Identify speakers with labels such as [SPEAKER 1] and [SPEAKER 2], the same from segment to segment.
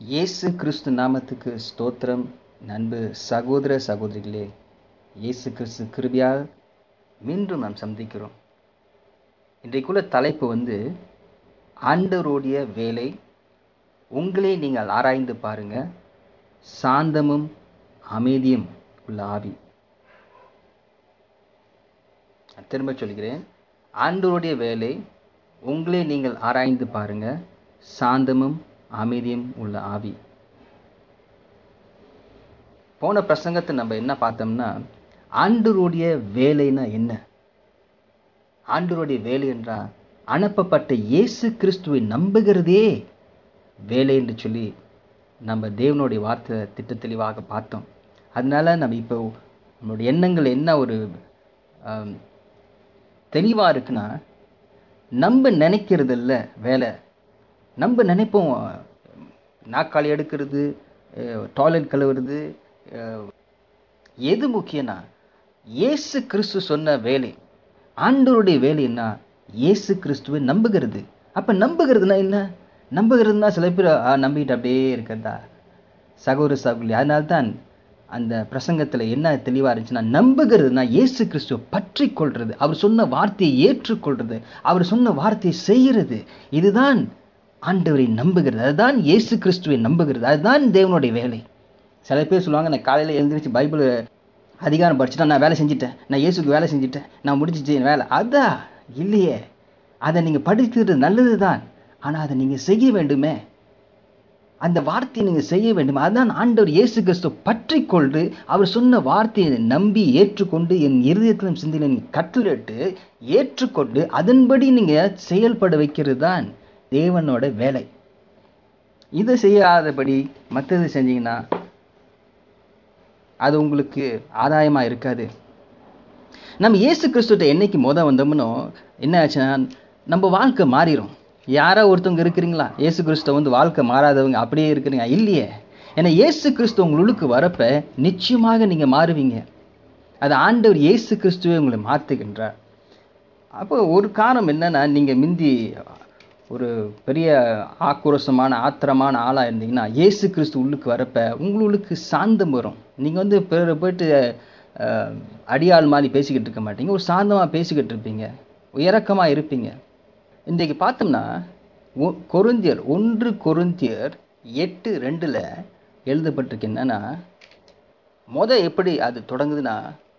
[SPEAKER 1] இயேசு கிறிஸ்து நாமத்துக்கு ஸ்தோத்திரம் நண்பு சகோதர சகோதரிகளே இயேசு கிறிஸ்து கிருபியால் மீண்டும் நாம் சந்திக்கிறோம் இன்றைக்குள்ள தலைப்பு வந்து ஆண்டவருடைய வேலை உங்களே நீங்கள் ஆராய்ந்து பாருங்க சாந்தமும் அமைதியும் உள்ள ஆவி நான் திரும்ப சொல்கிறேன் ஆண்டவருடைய வேலை உங்களே நீங்கள் ஆராய்ந்து பாருங்க சாந்தமும் அமைதியும் உள்ள ஆவி போன பிரசங்கத்தை நம்ம என்ன பார்த்தோம்னா ஆண்டவருடைய வேலைனா என்ன ஆண்டவருடைய வேலை என்றால் அனுப்பப்பட்ட இயேசு கிறிஸ்துவை நம்புகிறதே வேலை என்று சொல்லி நம்ம தேவனுடைய வார்த்தை திட்ட தெளிவாக பார்த்தோம் அதனால நம்ம இப்போ நம்மளுடைய எண்ணங்கள் என்ன ஒரு தெளிவாக இருக்குன்னா நம்ம நினைக்கிறது இல்லை வேலை நம்ம நினைப்போம் நாக்காளி எடுக்கிறது டாய்லெட் கழுவுறது அஹ், எது முக்கியம்னா இயேசு கிறிஸ்து சொன்ன வேலை ஆண்டவருடைய வேலை என்ன இயேசு கிறிஸ்துவை நம்புகிறது அப்போ நம்புகிறதுனா என்ன நம்புகிறதுனா சில பேர் "ஆ, நம்பிட்டு அப்படியே இருக்கிறதா சகோதர சகோதரி அதனால தான் அந்த பிரசங்கத்தில் என்ன தெளிவாக இருந்துச்சுன்னா நம்புகிறதுனா இயேசு கிறிஸ்துவை பற்றி கொள்வது அவர் சொன்ன வார்த்தையை ஏற்றுக்கொள்வது அவர் சொன்ன வார்த்தையை செய்கிறது இதுதான் ஆண்டவரை நம்புகிறது அதுதான் இயேசு கிறிஸ்துவை நம்புகிறது அதுதான் தேவனுடைய வேலை சில பேர் சொல்லுவாங்க நான் காலையில் எழுந்திரிச்சு பைபிள் அதிகாரம் படிச்சுட்டா நான் வேலை செஞ்சுட்டேன் நான் இயேசுக்கு வேலை செஞ்சுட்டேன் நான் முடிச்சிச்சு என் வேலை அதான் இல்லையே அதை நீங்கள் படிக்கிறது நல்லது தான் ஆனால் அதை நீங்கள் செய்ய வேண்டுமே அந்த வார்த்தையை நீங்கள் செய்ய வேண்டும் அதான் ஆண்டவர் இயேசு கிறிஸ்து பற்றி கொண்டு அவர் சொன்ன வார்த்தையை நம்பி ஏற்றுக்கொண்டு என் இருதயத்திலும் சிந்தையிலும் கட்டளிட்டு ஏற்றுக்கொண்டு அதன்படி நீங்கள் செயல்பட வைக்கிறது தான் தேவனோட வேலை இதை செய்யாதபடி மற்றது செஞ்சீங்கன்னா அது உங்களுக்கு ஆதாயமாக இருக்காது நம்ம இயேசு கிறிஸ்துட்ட என்னைக்கு முத வந்தோம்னோ என்ன ஆச்சுன்னா நம்ம வாழ்க்கை மாறிடும் யாரோ ஒருத்தவங்க இருக்கிறீங்களா இயேசு கிறிஸ்துவ வந்து வாழ்க்கை மாறாதவங்க அப்படியே இருக்கிறீங்க இல்லையே ஏன்னா இயேசு கிறிஸ்து உங்களுக்கு வரப்ப நிச்சயமாக நீங்கள் மாறுவீங்க அது ஆண்டவர் இயேசு கிறிஸ்துவே உங்களை மாற்றுகின்றார் அப்போ ஒரு காரணம் என்னன்னா நீங்கள் மிந்தி ஒரு பெரிய ஆக்ரோஷமான ஆத்திரமான ஆளாக இருந்தீங்கன்னா இயேசு கிறிஸ்து உள்ளுக்கு வரப்ப உங்களுக்கு சாந்தம் வரும் நீங்கள் வந்து பிறரை போயிட்டு அஹ், அடியாள் மாதிரி பேசிக்கிட்டு இருக்க மாட்டீங்க ஒரு சாந்தமாக பேசிக்கிட்டு இருப்பீங்க இறக்கமாக இருப்பீங்க இன்றைக்கு பார்த்தோம்னா ஒ- கொரிந்தியர் ஒன்று கொரிந்தியர் எட்டு ரெண்டில் எழுதப்பட்டிருக்கு என்னன்னா முத எப்படி அது தொடங்குதுன்னா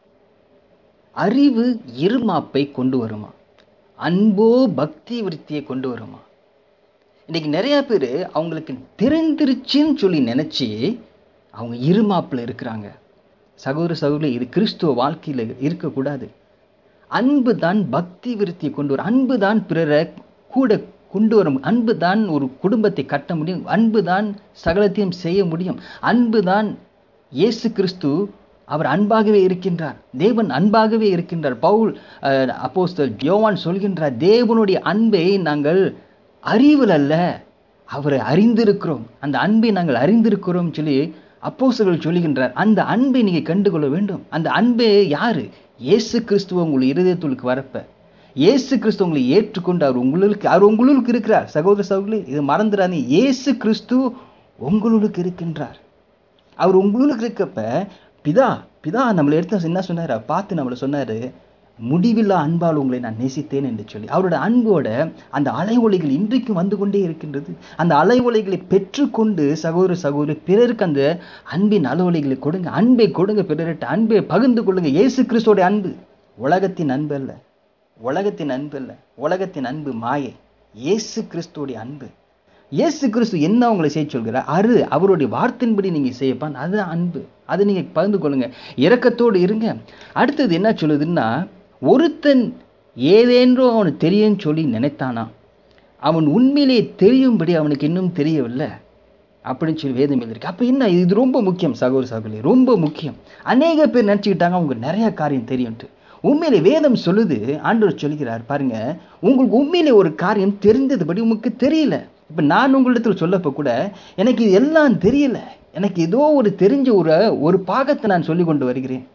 [SPEAKER 1] அறிவு இருமாப்பை கொண்டு வருமா அன்போ பக்தி விருத்தியை கொண்டு வருமா இன்னைக்கு நிறைய பேர் அவங்களுக்கு தெரிஞ்சிருச்சுன்னு சொல்லி நினச்சி அவங்க இருமாப்பில் இருக்கிறாங்க சகோதர சகோதரி இது கிறிஸ்துவ வாழ்க்கையில் இருக்கக்கூடாது அன்பு தான் பக்தி விருத்தியை கொண்டு வரும் அன்பு தான் பிறரை கூட கொண்டு வரும் அன்பு தான் ஒரு குடும்பத்தை கட்ட முடியும் அன்பு தான் சகலத்தையும் செய்ய முடியும் அன்பு தான் இயேசு கிறிஸ்து அவர் அன்பாகவே இருக்கின்றார் தேவன் அன்பாகவே இருக்கின்றார் பவுல் அப்போஸ்தலர் யோவான் சொல்கின்றார் தேவனுடைய அன்பை நாங்கள் அறிவில் அல்ல அவரை அறிந்திருக்கிறோம் அந்த அன்பை நாங்கள் அறிந்திருக்கிறோம் சொல்லி அப்போஸ்தலர்கள் சொல்லுகின்றார் அந்த அன்பை நீங்கள் கண்டுகொள்ள வேண்டும் அந்த அன்பே யாரு இயேசு கிறிஸ்துவ உங்கள் இருதயத்துக்கு வரப்ப இயேசு கிறிஸ்து உங்களை ஏற்றுக்கொண்டு அவர் உங்களுக்கு அவர் உங்களுக்கு இருக்கிறார் சகோதர சகோதரி இது மறந்துடாதீங்க இயேசு கிறிஸ்து உங்களுக்கு இருக்கின்றார் அவர் உங்களுக்கு இருக்கப்ப பிதா பிதா நம்மளை எடுத்து என்ன சொன்னார் பார்த்து நம்மளை சொன்னார் முடிவில்லா அன்பால் உங்களை நான் நேசித்தேன் என்று சொல்லி அவரோட அன்போட அந்த அலை ஒலிகள் இன்றைக்கும் வந்து கொண்டே இருக்கின்றது அந்த அலை ஒலிகளை பெற்றுக்கொண்டு சகோதர சகோதரி பிறருக்கு அந்த அன்பின் அலை ஒலிகளை கொடுங்க அன்பை கொடுங்க பிறர்கிட்ட அன்பை பகிர்ந்து கொள்ளுங்க இயேசு கிறிஸ்துவோட அன்பு உலகத்தின் அன்பு அல்ல உலகத்தின் அன்பு அல்ல உலகத்தின் அன்பு மாயை இயேசு கிறிஸ்துவோடைய அன்பு இயேசு கிறிஸ்து என்ன உங்களை செய்ய சொல்கிறார் அரு அவருடைய வார்த்தையின்படி நீங்கள் செய்யப்பான் அது அன்பு அதை நீங்கள் பகிர்ந்து கொள்ளுங்க இரக்கத்தோடு இருங்க அடுத்தது என்ன சொல்லுதுன்னா ஒருத்தன் ஏதேன்றோ அவனுக்கு தெரியும்னு சொல்லி நினைத்தானா அவன் உண்மையிலே தெரியும்படி அவனுக்கு இன்னும் தெரியவில்லை அப்படின்னு சொல்லி வேதம் எழுதியிருக்கு அப்போ என்ன இது ரொம்ப முக்கியம் சகோதர சகோதரி ரொம்ப முக்கியம் அநேக பேர் நினச்சிக்கிட்டாங்க அவங்க நிறைய காரியம் தெரியும்ட்டு உண்மையிலே வேதம் சொல்லுது ஆண்டவர் சொல்கிறார் பாருங்க உங்களுக்கு உண்மையிலே ஒரு காரியம் தெரிந்ததுபடி உங்களுக்கு தெரியல இப்போ நான் உங்களிடத்தில் சொல்லப்போ கூட எனக்கு இது எல்லாம் தெரியல எனக்கு ஏதோ ஒரு தெரிஞ்ச ஒரு ஒரு பாகத்தை நான் சொல்லி கொண்டு வருகிறேன்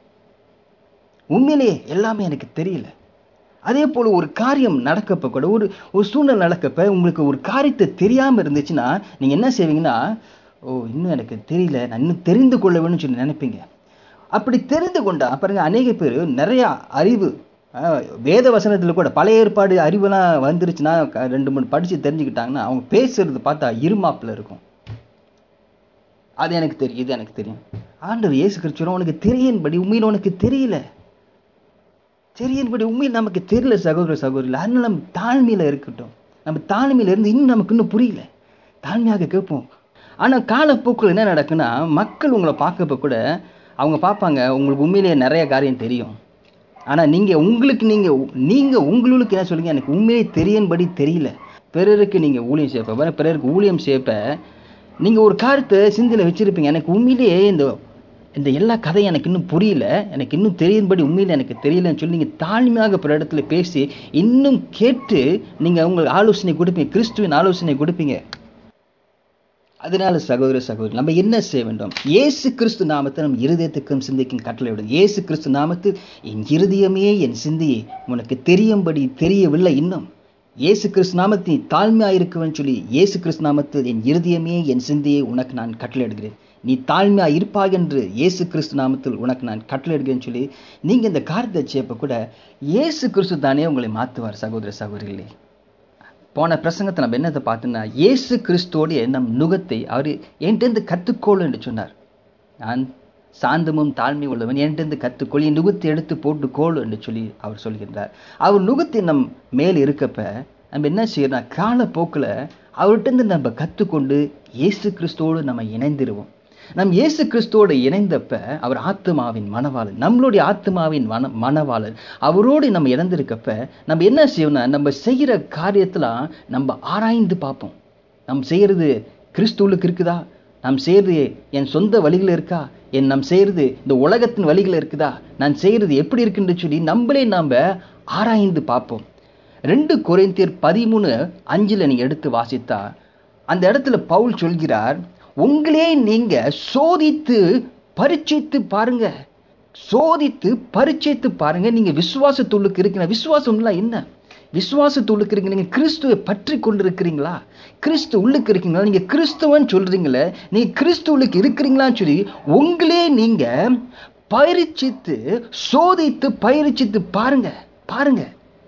[SPEAKER 1] உண்மையிலே எல்லாமே எனக்கு தெரியல அதே போல் ஒரு காரியம் நடக்கப்ப கூட ஒரு ஒரு சூழ்நிலை நடக்கப்ப உங்களுக்கு ஒரு காரியத்தை தெரியாமல் இருந்துச்சுன்னா நீங்கள் என்ன செய்வீங்கன்னா ஓ இன்னும் எனக்கு தெரியல நான் இன்னும் தெரிந்து கொள்ள வேணும்னு சொல்லி நினைப்பீங்க அப்படி தெரிந்து கொண்டா பாருங்க அநேக பேர் நிறையா அறிவு அஹ், வேத வசனத்தில் கூட பழைய ஏற்பாடு அறிவுலாம் வந்துருச்சுன்னா க- ரெண்டு மூணு படித்து தெரிஞ்சுக்கிட்டாங்கன்னா அவங்க பேசுறது பார்த்தா இருமாப்பில் இருக்கும் அது எனக்கு தெரியும் இது எனக்கு தெரியும் ஆண்டவர் இயேசு கிறிஸ்துவ உனக்கு தெரியும்படி உண்மையில் உனக்கு தெரியல தெரியும்படி உண்மையில் நமக்கு தெரியல சகோதர சகோதரிகள் அதனால நம்ம தாழ்மையில் இருக்கட்டும் நம்ம தாழ்மையில் இருந்து இன்னும் நமக்கு இன்னும் புரியல தாழ்மையாக கேட்போம் ஆனால் காலப்போக்கில் என்ன நடக்குன்னா மக்கள் உங்களை பார்க்கப்ப கூட அவங்க பார்ப்பாங்க உங்களுக்கு உண்மையிலேயே நிறைய காரியம் தெரியும் ஆனால் நீங்கள் உங்களுக்கு நீங்கள் நீங்கள் உங்களுக்கு என்ன சொல்லுங்க எனக்கு உண்மையிலே தெரியும்படி தெரியல பிறருக்கு நீங்கள் ஊழியம் செய்யப்ப பிறருக்கு ஊழியம் செய்யப்ப நீங்கள் ஒரு காரியத்தை சிந்தையில் வச்சுருப்பீங்க எனக்கு உண்மையிலேயே இந்த இந்த எல்லா கதையும் எனக்கு இன்னும் புரியல எனக்கு இன்னும் தெரியும்படி உண்மையில் எனக்கு தெரியலன்னு சொல்லி நீங்கள் தாழ்மையாக பிற இடத்துல பேசி இன்னும் கேட்டு நீங்கள் உங்களுக்கு ஆலோசனை கொடுப்பீங்க கிறிஸ்துவின் ஆலோசனை கொடுப்பீங்க அதனால சகோதர சகோதரி நம்ம என்ன செய்ய வேண்டும் இயேசு கிறிஸ்து நாமத்தை நம் இருதயத்துக்கும் சிந்தைக்கும் கட்டளை விடும் இயேசு கிறிஸ்து நாமத்தில் என் இருதயமே என் சிந்தையே உனக்கு தெரியும்படி தெரியவில்லை இன்னும் இயேசு கிறிஸ்து நாமத்தில் நீ தாழ்மையாக இருக்கவன் சொல்லி இயேசு கிறிஸ்து நாமத்தில் என் இருதயமே என் சிந்தையே உனக்கு நான் கட்டளையிடுகிறேன் நீ தாழ்மையாக இருப்பாய் என்று இயேசு கிறிஸ்து நாமத்தில் உனக்கு நான் கட்டளையிடுகிறேன்னு சொல்லி நீங்கள் இந்த காரியத்தை செய்யப்போ கூட இயேசு கிறிஸ்து தானே உங்களை மாற்றுவார் சகோதர சகோதரிகளே போன பிரசங்கத்தை நம்ம என்னத்தை பார்த்தோன்னா இயேசு கிறிஸ்துவோடைய நம் நுகத்தை அவர் என்கிட்டருந்து கற்றுக்கோள் என்று சொன்னார் நான் சாந்தமும் தாழ்மை உள்ளவன் என்கிட்டருந்து கற்றுக்கொள் என் நுகத்தை எடுத்து போட்டுக்கோள் என்று சொல்லி அவர் சொல்கின்றார் அவர் நுகத்தை நம் மேல் இருக்கப்ப நம்ம என்ன செய்யறோம் காலப்போக்கில் அவர்கிட்டருந்து நம்ம கற்றுக்கொண்டு இயேசு கிறிஸ்துவோடு நம்ம இணைந்திருவோம் நம் இயேசு கிறிஸ்துவோடு இணைந்தப்ப அவர் ஆத்மாவின் மனவாளன் நம்மளுடைய ஆத்மாவின் மன மனவாளன் அவரோடு நம்ம இணைந்திருக்கப்ப நம்ம என்ன செய்யணும்னா நம்ம செய்கிற காரியத்தில் நம்ம ஆராய்ந்து பார்ப்போம் நம்ம செய்கிறது கிறிஸ்துவுக்கு இருக்குதா நாம் செய்கிறது என் சொந்த வழிகள் இருக்கா என் நாம் செய்கிறது இந்த உலகத்தின் வழிகள் இருக்குதா நான் செய்கிறது எப்படி இருக்குன்னு சொல்லி நம்மளே நாம் ஆராய்ந்து பார்ப்போம் ரெண்டு கொரிந்தியர் பதிமூணு அஞ்சில் நீங்கள் எடுத்து வாசித்தா அந்த இடத்துல பவுல் சொல்கிறார் உங்களே நீங்கள் சோதித்து பரீட்சைத்து பாருங்க சோதித்து பரீட்சைத்து பாருங்க நீங்கள் விசுவாசத்துள்ளுக்கு இருக்கிற விசுவாசம்லாம் என்ன விசுவாசத்துள்ளுக்கு இருக்கீங்க நீங்கள் கிறிஸ்துவை பற்றி கொண்டு இருக்கிறீங்களா கிறிஸ்து உள்ளுக்கு இருக்கீங்களா நீங்கள் கிறிஸ்துவன்னு சொல்கிறீங்களே நீங்கள் கிறிஸ்து உள்ளுக்கு இருக்கிறீங்களான்னு சொல்லி உங்களே நீங்கள் பயிற்சித்து சோதித்து பயிற்சித்து பாருங்க பாருங்க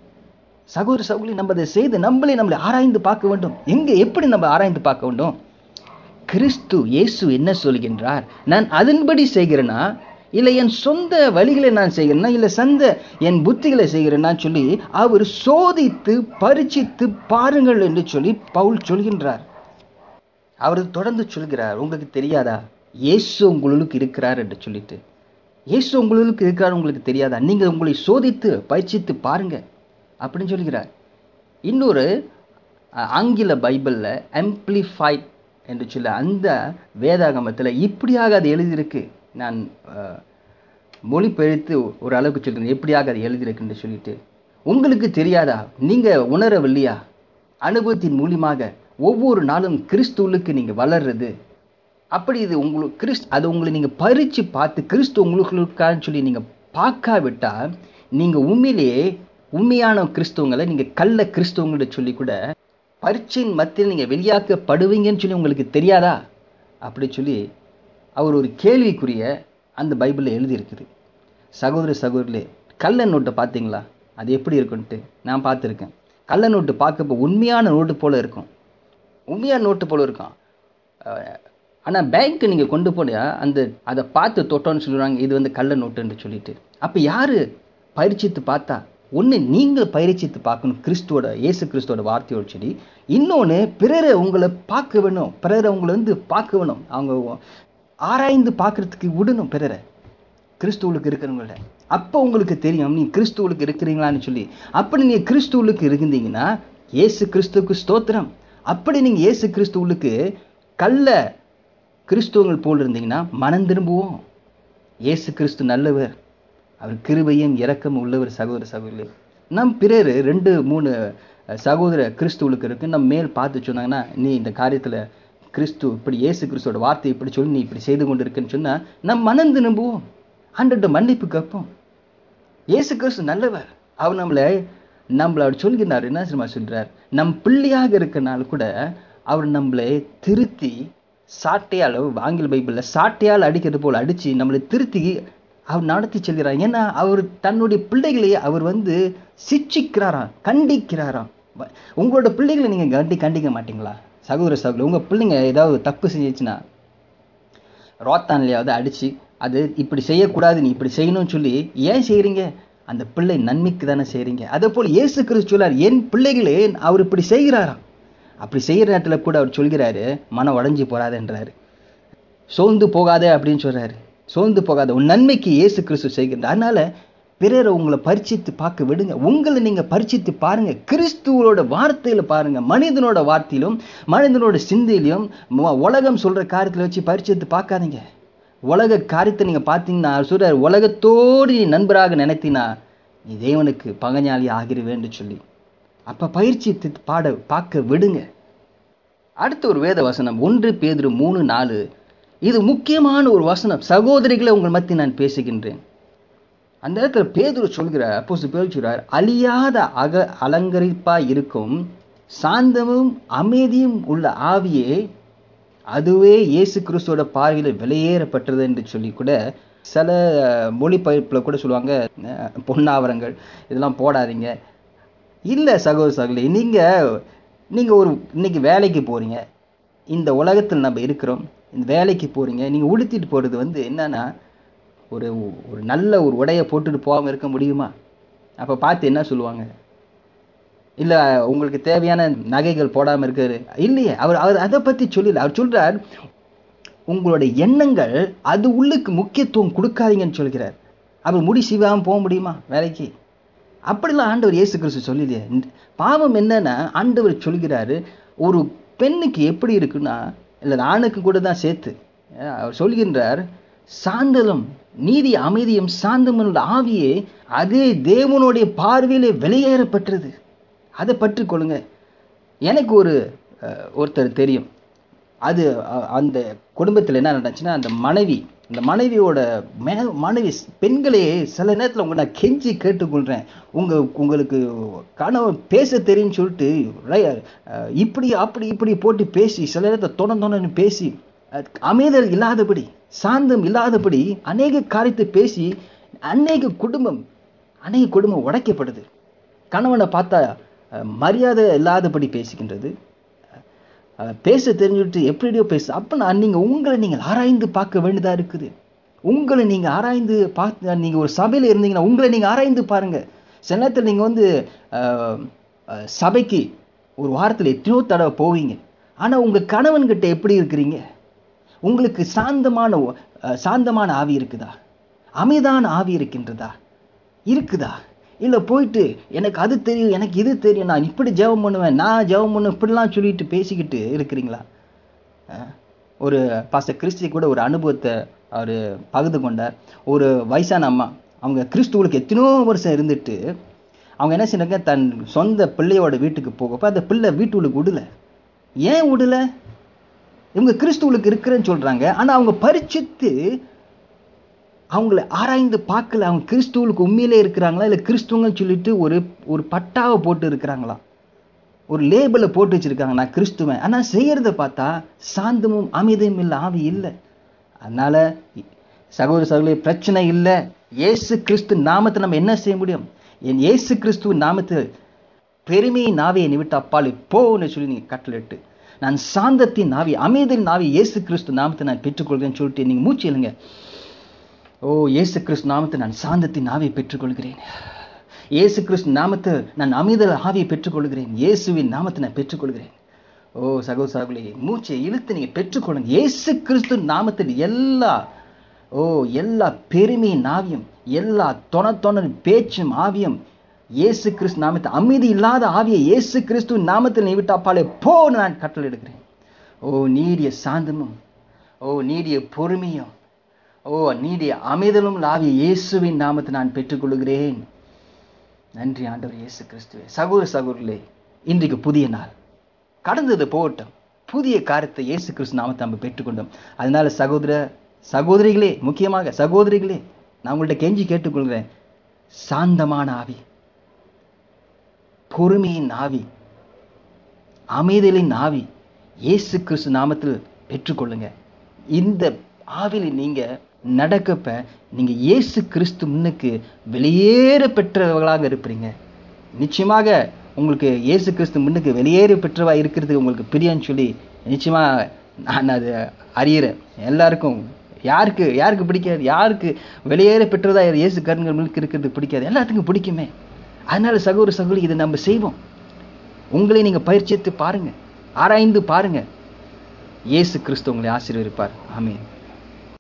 [SPEAKER 1] சகோதர சகோதரி நம்ம அதை செய்து நம்மளே நம்மளை ஆராய்ந்து பார்க்க வேண்டும் எங்கே எப்படி நம்ம ஆராய்ந்து பார்க்க வேண்டும் கிறிஸ்து இயேசு என்ன சொல்கின்றார் நான் அதன்படி செய்கிறேனா இல்லை என் சொந்த வழிகளை நான் செய்கிறேனா இல்லை சந்த என் புத்திகளை செய்கிறேன்னா சொல்லி அவர் சோதித்து பரீட்சித்து பாருங்கள் என்று சொல்லி பவுல் சொல்கின்றார் அவர் தொடர்ந்து சொல்கிறார் உங்களுக்கு தெரியாதா இயேசு உங்களுக்கு இருக்கிறார் என்று சொல்லிட்டு இயேசு உங்களுக்கு இருக்கிறார் உங்களுக்கு தெரியாதா நீங்கள் உங்களை சோதித்து பயிற்சித்து பாருங்க அப்படின்னு சொல்கிறார் இன்னொரு அஹ், ஆங்கில பைபிளில் amplified என்று சொல்ல அந்த வேதாகமத்தில் இப்படியாக அது எழுதியிருக்கு நான் அஹ், மொழிபெயர்த்து ஒரு அளவுக்கு சொல்கிறேன் எப்படியாக அது எழுதியிருக்குன்னு சொல்லிட்டு உங்களுக்கு தெரியாதா நீங்கள் உணரவில்லையா அனுபவத்தின் மூலியமாக ஒவ்வொரு நாளும் கிறிஸ்துவுக்கு நீங்கள் வளர்றது அப்படி இது உங்களுக்கு கிறிஸ்து அது உங்களை நீங்கள் பறித்து பார்த்து கிறிஸ்து உங்களுக்கான்னு சொல்லி நீங்கள் பார்க்காவிட்டால் நீங்கள் உண்மையிலேயே உண்மையான கிறிஸ்துவங்களை நீங்கள் கள்ள கிறிஸ்துவங்கள்ட்ட சொல்லி கூட பரீட்சையின் மத்தியில் நீங்கள் வெளியாக்கப்படுவீங்கன்னு சொல்லி உங்களுக்கு தெரியாதா அப்படி சொல்லி அவர் ஒரு கேள்விக்குரிய அந்த பைபிளில் எழுதியிருக்குது சகோதர சகோதரிலே கள்ள நோட்டை பார்த்தீங்களா அது எப்படி இருக்குன்ட்டு நான் பார்த்துருக்கேன் கள்ள நோட்டு பார்க்கப்போ உண்மையான நோட்டு போல் இருக்கும் உண்மையான நோட்டு போல் இருக்கும் ஆனால் பேங்க்கு நீங்கள் கொண்டு போனியா அந்த அதை பார்த்து தொட்டோன்னு சொல்லுவாங்க இது வந்து கள்ள நோட்டுன்னு சொல்லிட்டு அப்போ யார் பயிற்சித்து பார்த்தா ஒன்று நீங்கள் பயிற்சித்து பார்க்கணும் கிறிஸ்துவோட இயேசு கிறிஸ்துவோட வார்த்தையோட செடி இன்னொன்று பிறரை உங்களை பார்க்க வேணும் பிறரை உங்களை வந்து பார்க்க வேணும் அவங்க ஆராய்ந்து பார்க்கறதுக்கு விடணும் பிறரை கிறிஸ்துவுக்கு இருக்கிறவங்கள அப்போ உங்களுக்கு தெரியும் நீ கிறிஸ்துவுக்கு இருக்கிறீங்களான்னு சொல்லி அப்படி நீங்கள் கிறிஸ்துவுக்கு இருந்தீங்கன்னா இயேசு கிறிஸ்துவுக்கு ஸ்தோத்திரம் அப்படி நீங்கள் இயேசு கிறிஸ்துவுக்கு கள்ள கிறிஸ்துவங்கள் போல் இருந்தீங்கன்னா மனம் திரும்புவோம் இயேசு கிறிஸ்து நல்லவர் அவர் கிருபையும் இரக்கம் உள்ளவர் சகோதர சகோதரி நம் பிறர் ரெண்டு மூணு சகோதர கிறிஸ்துவுக்கு இருக்கு நம்ம மேல் பார்த்து சொன்னாங்கன்னா நீ இந்த காரியத்தில் கிறிஸ்து இப்படி இயேசு கிறிஸ்துவோட வார்த்தை இப்படி சொல்லி நீ இப்படி செய்து கொண்டு இருக்குன்னு சொன்னால் நம் மனம் திரும்புவோம் ஆண்டோட மன்னிப்பு கேட்போம் இயேசு கிறிஸ்து நல்லவர் அவர் நம்மளை நம்மளை அவர் சொல்கிறார் என்ன தெரியுமா சொல்கிறார் நம் பிள்ளையாக இருக்கனால கூட அவர் நம்மளை திருத்தி சாட்டையால் ஆங்கில பைபிளில் சாட்டையால் அடிக்கிறது போல் அடித்து நம்மளை திருத்தி அவர் நடத்தி செல்கிறார் ஏன்னா அவர் தன்னுடைய பிள்ளைகளை அவர் வந்து சிட்சிக்கிறாராம் கண்டிக்கிறாராம் வ- உங்களோட பிள்ளைகளை நீங்கள் கண்டி கண்டிக்க மாட்டீங்களா சகோதர சகோதரி உங்கள் பிள்ளைங்க ஏதாவது தப்பு செஞ்சிச்சுன்னா ரோத்தான்லையாவது அடித்து அது இப்படி செய்யக்கூடாது நீ இப்படி செய்யணும்னு சொல்லி ஏன் செய்கிறீங்க அந்த பிள்ளை நன்மைக்கு தானே செய்கிறீங்க அதே போல் இயேசு கிறிஸ்து சொல்லார் என் பிள்ளைகளே அவர் இப்படி செய்கிறாராம் அப்படி செய்கிற நேரத்தில் கூட அவர் சொல்கிறாரு மனம் உடஞ்சி போகாதன்றாரு சோர்ந்து போகாத அப்படின்னு சொல்கிறாரு சோர்ந்து போகாத உன் நன்மைக்கு இயேசு கிறிஸ்து செய்கின்றார் அதனால் பிறரை உங்களை பரிச்சித்து பார்க்க விடுங்க உங்களை நீங்கள் பரிச்சித்து பாருங்கள் கிறிஸ்துவோட வார்த்தையில் பாருங்கள் மனிதனோட வார்த்தையிலும் மனிதனோட சிந்தையிலும் ம- உலகம் சொல்கிற காரியத்தில் வச்சு பரிச்சித்து பார்க்காதீங்க உலக காரியத்தை நீங்கள் பார்த்தீங்கன்னா அவர் சொல்றார் உலகத்தோடு நீ நண்பராக நினைத்தினா நீ தேவனுக்கு பகஞாளி ஆகிருவேன்னு சொல்லி அப்போ பயிற்சி பாட பார்க்க விடுங்க அடுத்த ஒரு வேத வசனம் ஒன்று பேதுரு மூணு நாலு இது முக்கியமான ஒரு வசனம் சகோதரிகளை உங்கள் மத்தி நான் பேசுகின்றேன் அந்த இடத்துல பேதுரு சொல்கிறார் அப்போ பேர் சொல்கிறார் அழியாத அக அலங்கரிப்பாய் இருக்கும் சாந்தமும் அமைதியும் உள்ள ஆவியே அதுவே இயேசு கிறிஸ்துவோட பார்வையில் வெளியேறப்பட்டது என்று சொல்லி கூட சில மொழிபெயர்ப்பில் கூட சொல்லுவாங்க அஹ், பொன்னாவரங்கள் இதெல்லாம் போடாதீங்க இல்லை சகோதர சகோதரி நீங்கள் நீங்கள் ஒரு இன்னைக்கு வேலைக்கு போகிறீங்க இந்த உலகத்தில் நம்ம இருக்கிறோம் இந்த வேலைக்கு போகிறீங்க நீங்கள் உடுத்திட்டு போகிறது வந்து என்னன்னா ஒரு ஒரு நல்ல ஒரு உடையை போட்டுட்டு போகாமல் இருக்க முடியுமா அப்போ பார்த்து என்ன சொல்லுவாங்க இல்லை உங்களுக்கு தேவையான நகைகள் போடாமல் இருக்காரு இல்லையே அவர் அவர் அதை பற்றி சொல்லல அவர் சொல்கிறார் உங்களோட எண்ணங்கள் அது உள்ளுக்கு முக்கியத்துவம் கொடுக்காதீங்கன்னு சொல்கிறார் அவர் முடி சீவாமல் போக முடியுமா வேலைக்கு அப்படிலாம் ஆண்டவர் இயேசு கிறிஸ்து சொல்லலையே இந்த பாவம் என்னன்னா ஆண்டவர் சொல்கிறாரு ஒரு பெண்ணுக்கு எப்படி இருக்குன்னா இல்லை ஆணுக்கு கூட தான் சேர்த்து அஹ் அவர் சொல்கின்றார் சாந்தலும் நீதி அமைதியும் சாந்தமனோட ஆவியே அதே தேவனுடைய பார்வையிலே வெளியேறப்பட்டது அதை பற்றி கொள்ளுங்க எனக்கு ஒரு அஹ், ஒருத்தர் தெரியும் அது அ- அந்த குடும்பத்தில் என்ன நடந்துச்சுன்னா அந்த மனைவி அந்த மனைவியோட மே மனைவி ஸ்- பெண்களே சில நேரத்தில் உங்களை நான் கெஞ்சி கேட்டுக்கொள்கிறேன் உங்கள் உங்களுக்கு கணவன் பேச தெரியும்னு சொல்லிட்டு ரை- அஹ், இப்படி அப்படி இப்படி போட்டு பேசி சில நேரத்தில் தொண தொணன்னு பேசி அஹ், அமைதல் இல்லாதபடி சாந்தம் இல்லாதபடி அநேக காரியத்தை பேசி அநேக குடும்பம் அநேக குடும்பம் உடைக்கப்படுது கணவனை பார்த்தா அஹ், மரியாதை இல்லாதபடி பேசுகின்றது அஹ், பேச தெரிஞ்சுட்டு எப்படியோ பேச அப்போ நான் நீங்கள் உங்களை நீங்கள் ஆராய்ந்து பார்க்க வேண்டியதாக இருக்குது உங்களை நீங்கள் ஆராய்ந்து பார்த்து நீங்கள் ஒரு சபையில் இருந்தீங்கன்னா உங்களை நீங்கள் ஆராய்ந்து பாருங்கள் சில நேரத்தில் நீங்கள் வந்து அஹ், அஹ், சபைக்கு ஒரு வாரத்தில் எத்தனையோ தடவை போவீங்க ஆனால் உங்கள் கணவன்கிட்ட எப்படி இருக்கிறீங்க உங்களுக்கு சாந்தமான ஒ- அஹ், சாந்தமான ஆவி இருக்குதா அமைதான ஆவி இருக்கின்றதா இருக்குதா இல்லை போயிட்டு எனக்கு அது தெரியும் எனக்கு இது தெரியும் நான் இப்படி ஜெபம் பண்ணுவேன் நான் ஜெபம் பண்ணுவேன் இப்படிலாம் சொல்லிட்டு பேசிக்கிட்டு இருக்கிறீங்களா அஹ், ஒரு பாஸ்டர் கிறிஸ்டி கூட ஒரு அனுபவத்தை அவர் பகிர்ந்து கொண்டார் ஒரு வயசான அம்மா அவங்க கிறிஸ்துவுக்கு எத்தனையோ வருஷம் இருந்துட்டு அவங்க என்ன செய்றாங்க தன் சொந்த பிள்ளையோட வீட்டுக்கு போகப்போ அந்த பிள்ளை வீட்டுக்கு விடல ஏன் விடல இவங்க கிறிஸ்துவுக்கு இருக்கிறேன்னு சொல்கிறாங்க ஆனால் அவங்க பரிச்சித்து அவங்கள ஆராய்ந்து பார்க்கல அவங்க கிறிஸ்துவுக்கு உண்மையிலே இருக்கிறாங்களா இல்லை கிறிஸ்துவங்கன்னு சொல்லிட்டு ஒரு ஒரு பட்டாவை போட்டு இருக்கிறாங்களா ஒரு லேபிளை போட்டு வச்சுருக்காங்க நான் கிறிஸ்துவன் ஆனால் செய்கிறத பார்த்தா சாந்தமும் அமைதியும் இல்லை ஆவி இல்லை அதனால் சகோதர சகோதரி பிரச்சனை இல்லை இயேசு கிறிஸ்து நாமத்தை நம்ம என்ன செய்ய முடியும் என் இயேசு கிறிஸ்துவ நாமத்தை பெருமையின் நாவியை நிவிட்டு அப்பாலே போன்னு சொல்லி நீங்கள் கட்டளிட்டு நான் சாந்தத்தின் நாவி அமைதியின் நாவி இயேசு கிறிஸ்து நாமத்தை நான் பெற்றுக்கொள்கிறேன்னு சொல்லிட்டு நீங்கள் மூச்சு எழுங்க ஓ இயேசு கிறிஸ்து நாமத்தை நான் சாந்தத்தின் ஆவியை பெற்றுக்கொள்கிறேன் இயேசு கிறிஸ்து நாமத்தை நான் அமைதல் ஆவியை பெற்றுக்கொள்கிறேன் இயேசுவின் நாமத்தை நான் பெற்றுக்கொள்கிறேன் ஓ சகோ சகோதரி மூச்சை இழுத்து நீங்கள் பெற்றுக்கொள்ளுங்க இயேசு கிறிஸ்து நாமத்தில் எல்லா ஓ எல்லா பெருமையின் ஆவியும் எல்லா தொண தொண பேச்சும் ஆவியும் இயேசு கிறிஸ்து நாமத்தை அமைதி இல்லாத ஆவியை இயேசு கிறிஸ்து நாமத்தில் நீ விட்டாப்பாலே போ நான் கட்டளை எடுக்கிறேன் ஓ நீடிய சாந்தமும் ஓ நீடிய பொறுமையும் ஓ நீடிய அமைதலும் லாவிய இயேசுவின் நாமத்தை நான் பெற்றுக்கொள்கிறேன் நன்றி ஆண்டவர் இயேசு கிறிஸ்துவே சகோதர சகோதரர்களே இன்றைக்கு புதிய நாள் கடந்தது போகட்டும் புதிய காரியத்தை இயேசு கிறிஸ்து நாமத்தை நம்ம பெற்றுக்கொண்டோம் அதனால சகோதர சகோதரிகளே முக்கியமாக சகோதரிகளே நான் உங்கள்கிட்ட கெஞ்சி கேட்டுக்கொள்கிறேன் சாந்தமான ஆவி பொறுமையின் ஆவி அமைதலின் ஆவி இயேசு கிறிஸ்து நாமத்தில் பெற்றுக்கொள்ளுங்க இந்த ஆவியில் நீங்கள் நடக்கப்ப நீங்கள் இயேசு கிறிஸ்து முன்னுக்கு வெளியேற பெற்றவர்களாக இருப்பீங்க நிச்சயமாக உங்களுக்கு இயேசு கிறிஸ்து முன்னுக்கு வெளியேற பெற்றவா இருக்கிறதுக்கு உங்களுக்கு பிரியன்னு சொல்லி நிச்சயமாக நான் அது அறியிறேன் எல்லாருக்கும் யாருக்கு யாருக்கு பிடிக்காது யாருக்கு வெளியேற பெற்றதா இயேசு கருங்கள் முன்னுக்கு இருக்கிறது பிடிக்காது எல்லாத்துக்கும் பிடிக்குமே அதனால சகோதர சகோதரி இதை நம்ம செய்வோம் உங்களை நீங்கள் பயிற்சித்து பாருங்கள் ஆராய்ந்து பாருங்கள் இயேசு கிறிஸ்து உங்களை ஆசீர்வதிப்பார் ஆமீன்